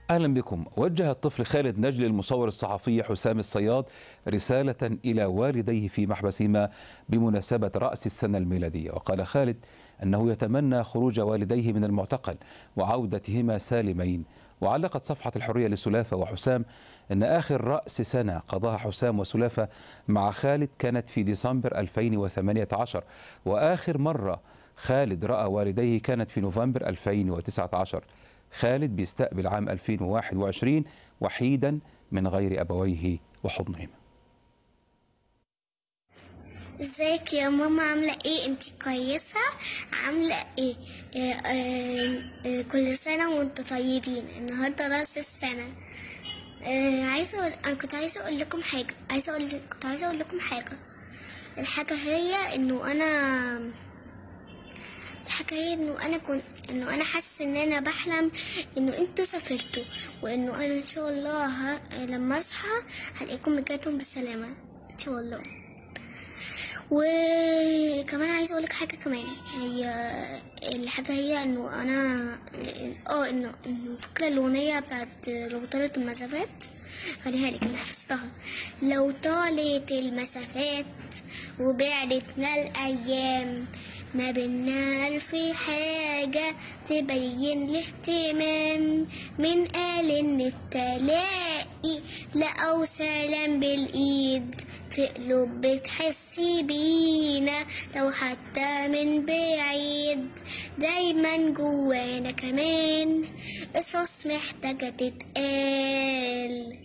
اهلا بكم وجه الطفل خالد نجل المصور الصحفي حسام الصياد رساله الى والديه في محبسهما بمناسبه راس السنه الميلاديه وقال خالد انه يتمنى خروج والديه من المعتقل وعودتهما سالمين وعلقت صفحه الحريه لسلافه وحسام ان اخر راس سنه قضاها حسام وسلافه مع خالد كانت في ديسمبر 2018 واخر مره خالد راى والديه كانت في نوفمبر 2019 خالد بيستقبل عام 2021 وحيدا من غير أبويه وحضنهما ازيك يا ماما عاملة ايه انت كويسة عاملة ايه آه آه آه كل سنة وانتوا طيبين النهاردة راس السنة آه عايزة أقول... انا كنت عايزة اقول لكم حاجة عايزة اقول كنت عايزة اقول لكم حاجة الحاجة هي انه انا الحكاية انه انا كنت انه انا حاسة ان انا بحلم انه انتوا سافرتوا وانه انا ان شاء الله ه... لما اصحى هلاقيكم رجعتم بالسلامة ان شاء الله وكمان عايزة اقولك حاجة كمان هي الحاجة هي انه انا اه انه انه فاكرة الاغنية بتاعت لو طالت المسافات خليها لك انا حفظتها لو طالت المسافات وبعدتنا الايام ما بينا ألف حاجة تبين الاهتمام من قال إن التلاقي لقوا سلام بالإيد في قلوب بتحسي بينا لو حتى من بعيد دايما جوانا كمان قصص محتاجة تتقال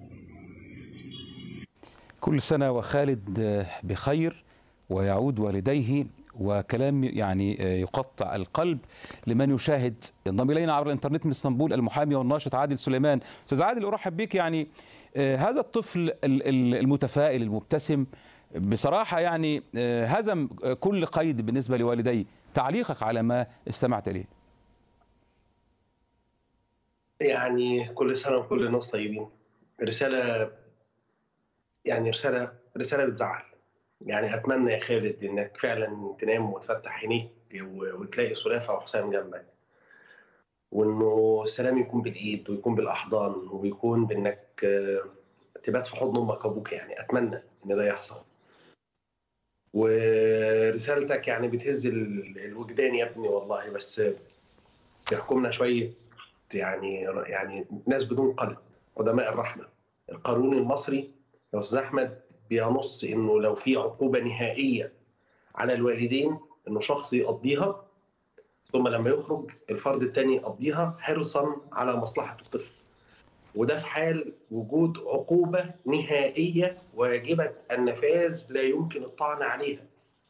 كل سنة وخالد بخير ويعود والديه وكلام يعني يقطع القلب لمن يشاهد انضم الينا عبر الانترنت من اسطنبول المحامي والناشط عادل سليمان استاذ عادل ارحب بك يعني هذا الطفل المتفائل المبتسم بصراحه يعني هزم كل قيد بالنسبه لوالديه تعليقك على ما استمعت اليه يعني كل سنه وكل الناس طيبين رساله يعني رساله رساله بتزعل يعني اتمنى يا خالد انك فعلا تنام وتفتح عينيك وتلاقي سلافه وحسام جنبك وانه السلام يكون بالايد ويكون بالاحضان ويكون بانك تبات في حضن امك وابوك يعني اتمنى ان ده يحصل ورسالتك يعني بتهز الوجدان يا ابني والله بس بيحكمنا شويه يعني يعني ناس بدون قلب قدماء الرحمه القانون المصري يا استاذ احمد بينص انه لو في عقوبه نهائيه على الوالدين انه شخص يقضيها ثم لما يخرج الفرد الثاني يقضيها حرصا على مصلحه الطفل وده في حال وجود عقوبه نهائيه واجبه النفاذ لا يمكن الطعن عليها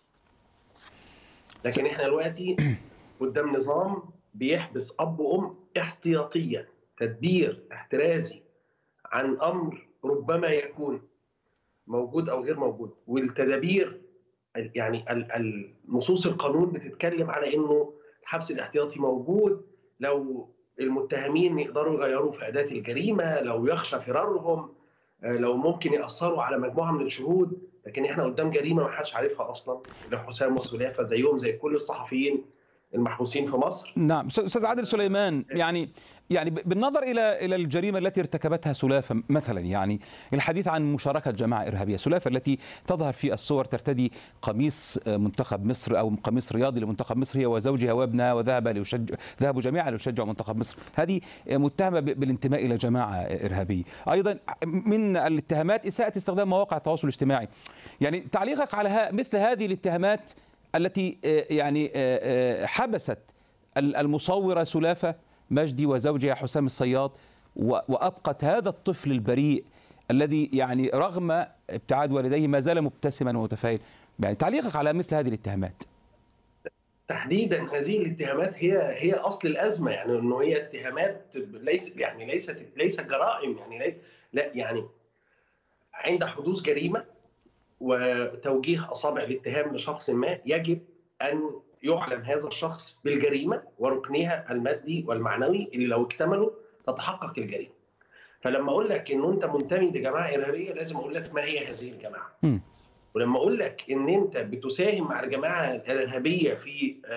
لكن احنا دلوقتي قدام نظام بيحبس اب وام احتياطيا تدبير احترازي عن امر ربما يكون موجود او غير موجود والتدابير يعني النصوص القانون بتتكلم على انه الحبس الاحتياطي موجود لو المتهمين يقدروا يغيروا في اداه الجريمه لو يخشى فرارهم لو ممكن ياثروا على مجموعه من الشهود لكن احنا قدام جريمه ما حدش عارفها اصلا حسام وسلافه زيهم زي كل الصحفيين المحبوسين في مصر نعم استاذ عادل سليمان يعني يعني بالنظر الى الى الجريمه التي ارتكبتها سلافه مثلا يعني الحديث عن مشاركه جماعه ارهابيه سلافه التي تظهر في الصور ترتدي قميص منتخب مصر او قميص رياضي لمنتخب مصر هي وزوجها وابنها وذهب ليشجع ذهبوا جميعا ليشجعوا منتخب مصر هذه متهمه بالانتماء الى جماعه ارهابيه ايضا من الاتهامات اساءه استخدام مواقع التواصل الاجتماعي يعني تعليقك على مثل هذه الاتهامات التي يعني حبست المصورة سلافة مجدي وزوجها حسام الصياد وأبقت هذا الطفل البريء الذي يعني رغم ابتعاد والديه ما زال مبتسما ومتفائل يعني تعليقك على مثل هذه الاتهامات تحديدا هذه الاتهامات هي هي اصل الازمه يعني انه هي اتهامات ليس يعني ليست ليست جرائم يعني ليس لا يعني عند حدوث جريمه وتوجيه اصابع الاتهام لشخص ما يجب ان يعلم هذا الشخص بالجريمه وركنها المادي والمعنوي اللي لو اكتملوا تتحقق الجريمه. فلما اقول لك انه انت منتمي لجماعه ارهابيه لازم اقول لك ما هي هذه الجماعه. م. ولما اقول لك ان انت بتساهم مع الجماعه الارهابيه في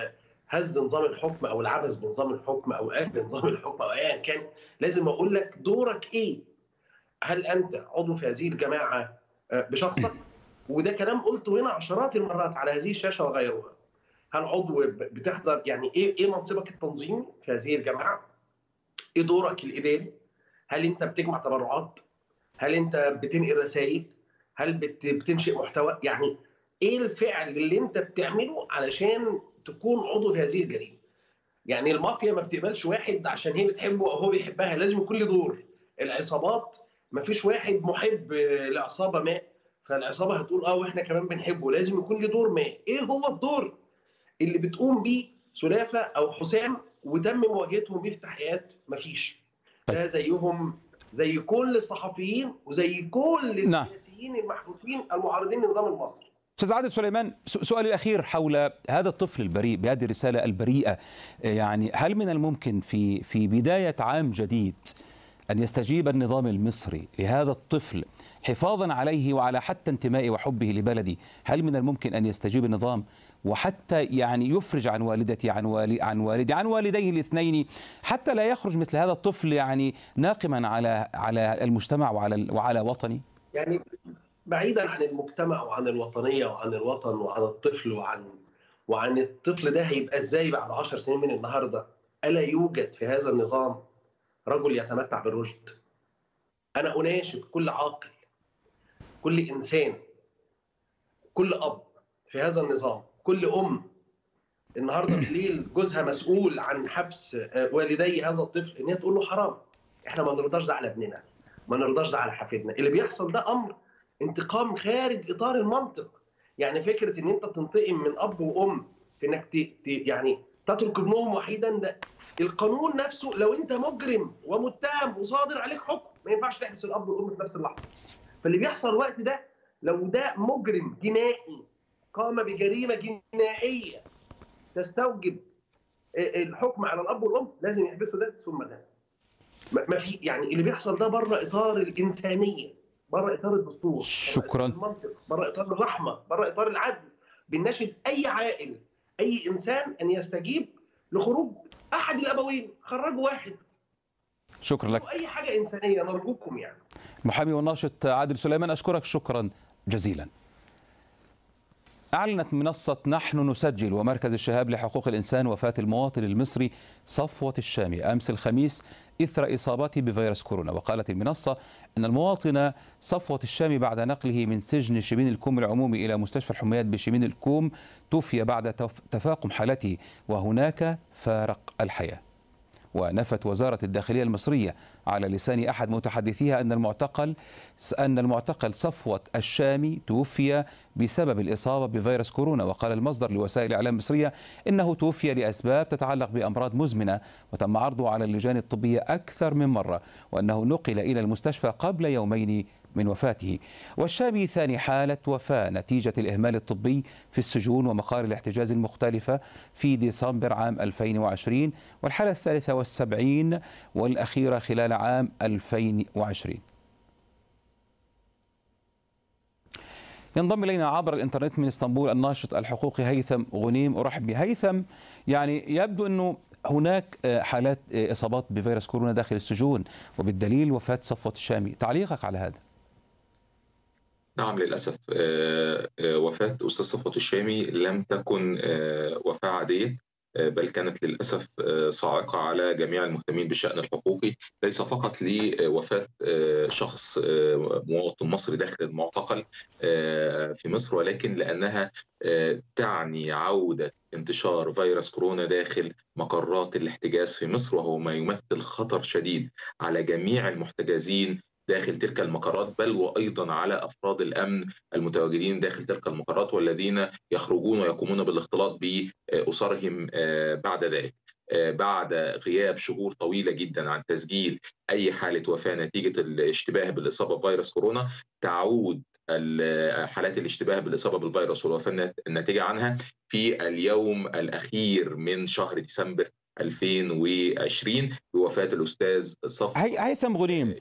هز نظام الحكم او العبث بنظام الحكم او قلب نظام الحكم او ايا كان لازم اقول لك دورك ايه؟ هل انت عضو في هذه الجماعه بشخصك؟ وده كلام قلته هنا عشرات المرات على هذه الشاشه وغيرها. هل عضو بتحضر يعني ايه ايه منصبك التنظيمي في هذه الجماعه؟ ايه دورك الاداري؟ هل انت بتجمع تبرعات؟ هل انت بتنقل رسائل؟ هل بتنشئ محتوى؟ يعني ايه الفعل اللي انت بتعمله علشان تكون عضو في هذه الجريمه؟ يعني المافيا ما بتقبلش واحد عشان هي بتحبه او هو بيحبها لازم يكون له دور. العصابات ما فيش واحد محب لعصابه ما فالعصابه هتقول اه واحنا كمان بنحبه لازم يكون له دور ما ايه هو الدور اللي بتقوم بيه سلافه او حسام وتم مواجهتهم بيه في التحقيقات مفيش ده زيهم زي كل الصحفيين وزي كل السياسيين المحبوسين المعارضين للنظام المصري استاذ عادل سليمان سؤالي الاخير حول هذا الطفل البريء بهذه الرساله البريئه يعني هل من الممكن في في بدايه عام جديد ان يستجيب النظام المصري لهذا الطفل حفاظا عليه وعلى حتى انتمائه وحبه لبلدي هل من الممكن ان يستجيب النظام وحتى يعني يفرج عن والدتي عن والي عن والدي عن والديه الاثنين حتى لا يخرج مثل هذا الطفل يعني ناقما على على المجتمع وعلى وعلى وطني يعني بعيدا عن المجتمع وعن الوطنيه وعن الوطن وعن الطفل وعن وعن الطفل ده هيبقى ازاي بعد عشر سنين من النهارده الا يوجد في هذا النظام رجل يتمتع بالرشد انا اناشد كل عاقل كل انسان كل اب في هذا النظام كل ام النهارده بالليل جوزها مسؤول عن حبس والدي هذا الطفل ان هي تقول له حرام احنا ما نرضاش ده على ابننا ما نرضاش ده على حفيدنا اللي بيحصل ده امر انتقام خارج اطار المنطق يعني فكره ان انت تنتقم من اب وام في انك ت... ت... يعني تترك ابنهم وحيدا ده القانون نفسه لو انت مجرم ومتهم وصادر عليك حكم ما ينفعش تحبس الاب والام في نفس اللحظه فاللي بيحصل الوقت ده لو ده مجرم جنائي قام بجريمه جنائيه تستوجب الحكم على الاب والام لازم يحبسوا ده ثم ده ما في يعني اللي بيحصل ده بره اطار الانسانيه بره اطار الدستور شكرا المنطق بره اطار الرحمه بره اطار العدل بنناشد اي عائل اي انسان ان يستجيب لخروج احد الابوين خرجوا واحد شكرا لك اي حاجه انسانيه نرجوكم يعني المحامي والناشط عادل سليمان اشكرك شكرا جزيلا أعلنت منصة نحن نسجل ومركز الشهاب لحقوق الإنسان وفاة المواطن المصري صفوة الشامي أمس الخميس إثر إصابته بفيروس كورونا وقالت المنصة أن المواطن صفوة الشامي بعد نقله من سجن شبين الكوم العمومي إلى مستشفى الحميات بشبين الكوم توفي بعد تفاقم حالته وهناك فارق الحياة ونفت وزارة الداخلية المصرية على لسان أحد متحدثيها أن المعتقل أن المعتقل صفوة الشامي توفي بسبب الإصابة بفيروس كورونا وقال المصدر لوسائل الإعلام المصرية إنه توفي لأسباب تتعلق بأمراض مزمنة وتم عرضه على اللجان الطبية أكثر من مرة وأنه نقل إلى المستشفى قبل يومين من وفاته والشامي ثاني حالة وفاة نتيجة الإهمال الطبي في السجون ومقار الاحتجاز المختلفة في ديسمبر عام 2020 والحالة الثالثة والسبعين والأخيرة خلال عام 2020 ينضم الينا عبر الانترنت من اسطنبول الناشط الحقوقي هيثم غنيم ارحب بهيثم يعني يبدو انه هناك حالات اصابات بفيروس كورونا داخل السجون وبالدليل وفاه صفوه الشامي تعليقك على هذا نعم للأسف وفاة أستاذ صفوت الشامي لم تكن وفاة عادية بل كانت للأسف صاعقة على جميع المهتمين بالشأن الحقوقي ليس فقط لوفاة شخص مواطن مصري داخل المعتقل في مصر ولكن لأنها تعني عودة انتشار فيروس كورونا داخل مقرات الاحتجاز في مصر وهو ما يمثل خطر شديد على جميع المحتجزين داخل تلك المقرات بل وايضا على افراد الامن المتواجدين داخل تلك المقرات والذين يخرجون ويقومون بالاختلاط باسرهم بعد ذلك. بعد غياب شهور طويله جدا عن تسجيل اي حاله وفاه نتيجه الاشتباه بالاصابه بفيروس كورونا تعود حالات الاشتباه بالاصابه بالفيروس والوفاه الناتجه عنها في اليوم الاخير من شهر ديسمبر 2020 بوفاه الاستاذ صف هيثم غنيم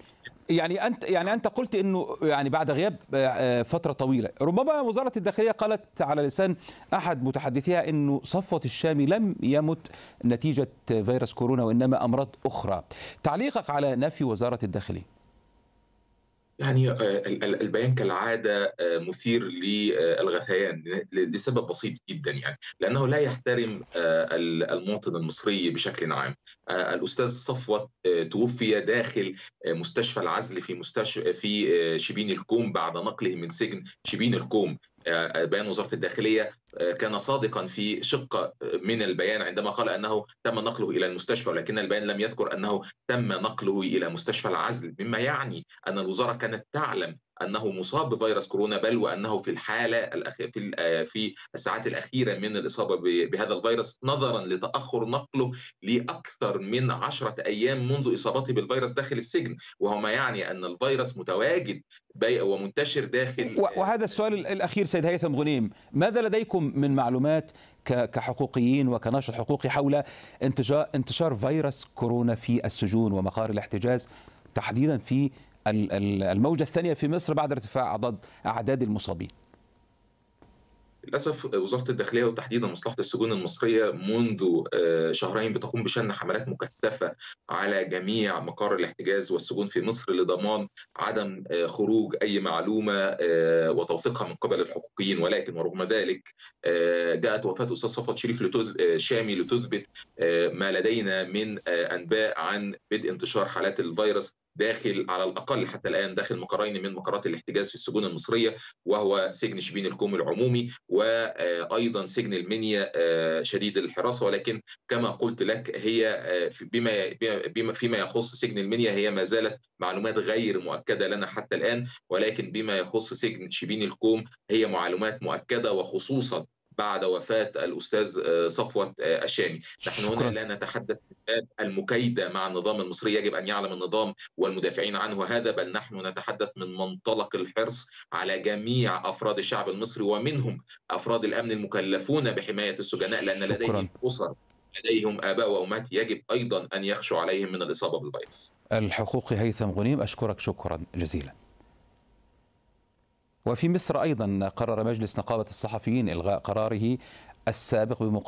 يعني انت يعني انت قلت انه يعني بعد غياب فتره طويله ربما وزاره الداخليه قالت على لسان احد متحدثيها انه صفوه الشامي لم يمت نتيجه فيروس كورونا وانما امراض اخرى تعليقك على نفي وزاره الداخليه يعني البيان كالعاده مثير للغثيان لسبب بسيط جدا يعني لانه لا يحترم المواطن المصري بشكل عام. الاستاذ صفوت توفي داخل مستشفى العزل في مستشفى في شبين الكوم بعد نقله من سجن شبين الكوم بيان وزاره الداخليه كان صادقا في شق من البيان عندما قال انه تم نقله الى المستشفى ولكن البيان لم يذكر انه تم نقله الى مستشفى العزل مما يعني ان الوزاره كانت تعلم انه مصاب بفيروس كورونا بل وانه في الحاله الأخ... في في الساعات الاخيره من الاصابه بهذا الفيروس نظرا لتاخر نقله لاكثر من عشرة ايام منذ اصابته بالفيروس داخل السجن وهو ما يعني ان الفيروس متواجد ومنتشر داخل وهذا السؤال الاخير سيد هيثم غنيم ماذا لديكم من معلومات كحقوقيين وكناشط حقوقي حول انتشار فيروس كورونا في السجون ومقار الاحتجاز تحديدا في الموجة الثانية في مصر بعد ارتفاع أعداد أعداد المصابين للاسف وزاره الداخليه وتحديدا مصلحه السجون المصريه منذ شهرين بتقوم بشن حملات مكثفه على جميع مقار الاحتجاز والسجون في مصر لضمان عدم خروج اي معلومه وتوثيقها من قبل الحقوقيين ولكن ورغم ذلك جاءت وفاه استاذ صفوت شريف شامي لتثبت ما لدينا من انباء عن بدء انتشار حالات الفيروس داخل على الاقل حتى الان داخل مقرين من مقرات الاحتجاز في السجون المصريه وهو سجن شبين الكوم العمومي وايضا سجن المنيا شديد الحراسه ولكن كما قلت لك هي بما بما فيما يخص سجن المنيا هي ما زالت معلومات غير مؤكده لنا حتى الان ولكن بما يخص سجن شبين الكوم هي معلومات مؤكده وخصوصا بعد وفاة الأستاذ صفوت الشامي نحن هنا لا نتحدث عن المكايدة مع النظام المصري يجب أن يعلم النظام والمدافعين عنه هذا بل نحن نتحدث من منطلق الحرص على جميع أفراد الشعب المصري ومنهم أفراد الأمن المكلفون بحماية السجناء لأن لديهم أسر لديهم آباء وأمهات يجب أيضا أن يخشوا عليهم من الإصابة بالفيروس الحقوقي هيثم غنيم أشكرك شكرا جزيلا وفي مصر أيضا قرر مجلس نقابة الصحفيين إلغاء قراره السابق